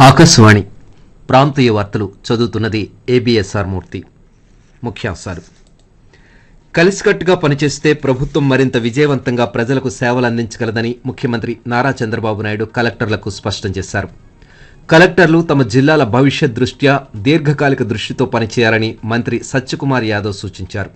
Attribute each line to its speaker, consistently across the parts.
Speaker 1: ఆకాశవాణి ప్రాంతీయ వార్తలు చదువుతున్నది ఏబిఎస్ఆర్ మూర్తి ముఖ్యాంశాలు కలిసికట్టుగా పనిచేస్తే ప్రభుత్వం మరింత విజయవంతంగా ప్రజలకు సేవలు అందించగలదని ముఖ్యమంత్రి నారా చంద్రబాబు నాయుడు కలెక్టర్లకు స్పష్టం చేశారు కలెక్టర్లు తమ జిల్లాల భవిష్యత్ దృష్ట్యా దీర్ఘకాలిక దృష్టితో పనిచేయాలని మంత్రి సత్యకుమార్ యాదవ్ సూచించారు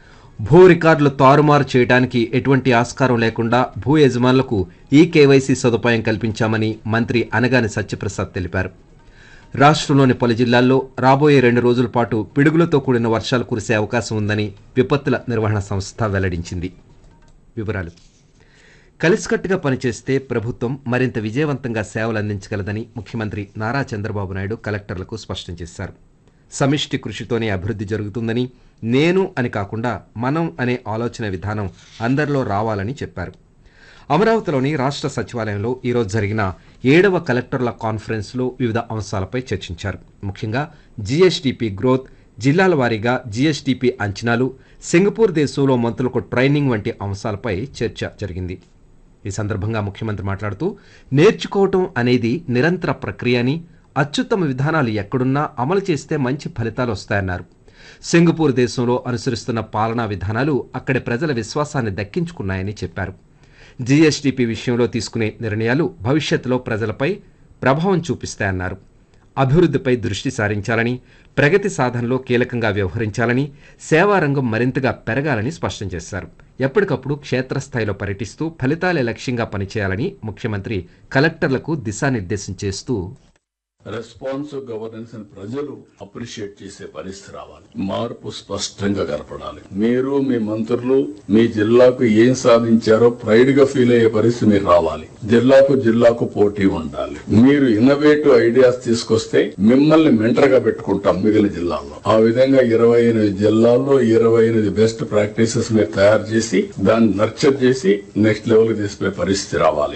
Speaker 1: భూ రికార్డులు తారుమారు చేయడానికి ఎటువంటి ఆస్కారం లేకుండా భూ యజమానులకు ఈ కేవైసీ సదుపాయం కల్పించామని మంత్రి అనగాని సత్యప్రసాద్ తెలిపారు రాష్ట్రంలోని పలు జిల్లాల్లో రాబోయే రెండు రోజుల పాటు పిడుగులతో కూడిన వర్షాలు కురిసే అవకాశం ఉందని విపత్తుల నిర్వహణ సంస్థ వెల్లడించింది వివరాలు కలిసికట్టుగా పనిచేస్తే ప్రభుత్వం మరింత విజయవంతంగా సేవలు అందించగలదని ముఖ్యమంత్రి నారా చంద్రబాబు నాయుడు కలెక్టర్లకు స్పష్టం చేశారు సమిష్టి కృషితోనే అభివృద్ధి జరుగుతుందని నేను అని కాకుండా మనం అనే ఆలోచన విధానం అందరిలో రావాలని చెప్పారు అమరావతిలోని రాష్ట్ర సచివాలయంలో ఈరోజు జరిగిన ఏడవ కలెక్టర్ల కాన్ఫరెన్స్లో వివిధ అంశాలపై చర్చించారు ముఖ్యంగా జీఎస్టీపీ గ్రోత్ జిల్లాల వారీగా జీఎస్టీపీ అంచనాలు సింగపూర్ దేశంలో మంత్రులకు ట్రైనింగ్ వంటి అంశాలపై చర్చ జరిగింది ఈ సందర్భంగా ముఖ్యమంత్రి మాట్లాడుతూ నేర్చుకోవటం అనేది నిరంతర ప్రక్రియ అని అత్యుత్తమ విధానాలు ఎక్కడున్నా అమలు చేస్తే మంచి ఫలితాలు వస్తాయన్నారు సింగపూర్ దేశంలో అనుసరిస్తున్న పాలనా విధానాలు అక్కడి ప్రజల విశ్వాసాన్ని దక్కించుకున్నాయని చెప్పారు జీఎస్టీపీ విషయంలో తీసుకునే నిర్ణయాలు భవిష్యత్తులో ప్రజలపై ప్రభావం చూపిస్తాయన్నారు అభివృద్ధిపై దృష్టి సారించాలని ప్రగతి సాధనలో కీలకంగా వ్యవహరించాలని సేవారంగం మరింతగా పెరగాలని స్పష్టం చేశారు ఎప్పటికప్పుడు క్షేత్రస్థాయిలో పర్యటిస్తూ ఫలితాలే లక్ష్యంగా పనిచేయాలని ముఖ్యమంత్రి కలెక్టర్లకు దిశానిర్దేశం చేస్తూ
Speaker 2: రెస్పాన్సివ్ గవర్నెన్స్ అని ప్రజలు అప్రిషియేట్ చేసే పరిస్థితి రావాలి మార్పు స్పష్టంగా కనపడాలి మీరు మీ మంత్రులు మీ జిల్లాకు ఏం సాధించారో ప్రైడ్ గా ఫీల్ అయ్యే పరిస్థితి మీరు రావాలి జిల్లాకు జిల్లాకు పోటీ ఉండాలి మీరు ఇన్నోవేటివ్ ఐడియాస్ తీసుకొస్తే మిమ్మల్ని మెంటర్ గా పెట్టుకుంటాం మిగిలిన జిల్లాల్లో ఆ విధంగా ఇరవై ఎనిమిది జిల్లాల్లో ఇరవై ఎనిమిది బెస్ట్ ప్రాక్టీసెస్ మీరు తయారు చేసి దాన్ని నర్చర్ చేసి నెక్స్ట్ లెవెల్ కి తీసుకునే పరిస్థితి రావాలి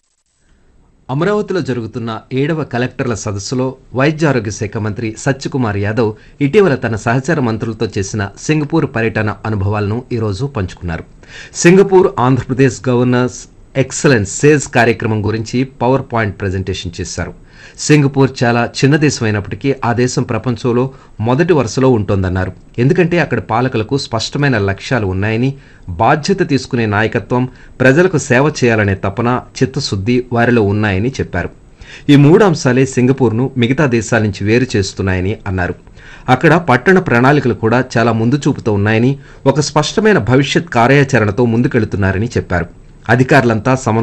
Speaker 1: అమరావతిలో జరుగుతున్న ఏడవ కలెక్టర్ల సదస్సులో వైద్య ఆరోగ్య శాఖ మంత్రి సత్యకుమార్ యాదవ్ ఇటీవల తన సహచర మంత్రులతో చేసిన సింగపూర్ పర్యటన అనుభవాలను ఈరోజు పంచుకున్నారు Singapore Andhra Pradesh governors excellence sage కార్యక్రమం గురించి పవర్ పాయింట్ ప్రజెంటేషన్ చేశారు సింగపూర్ చాలా చిన్న దేశం అయినప్పటికీ ఆ దేశం ప్రపంచంలో మొదటి వరుసలో ఉంటోందన్నారు ఎందుకంటే అక్కడ పాలకులకు స్పష్టమైన లక్ష్యాలు ఉన్నాయని బాధ్యత తీసుకునే నాయకత్వం ప్రజలకు సేవ చేయాలనే తపన చిత్తశుద్ధి వారిలో ఉన్నాయని చెప్పారు ఈ మూడు అంశాలే సింగపూర్ను మిగతా దేశాల నుంచి వేరు చేస్తున్నాయని అన్నారు అక్కడ పట్టణ ప్రణాళికలు కూడా చాలా ముందు చూపుతూ ఉన్నాయని ఒక స్పష్టమైన భవిష్యత్ కార్యాచరణతో ముందుకెళ్తున్నారని చెప్పారు అధికారులంతా సమ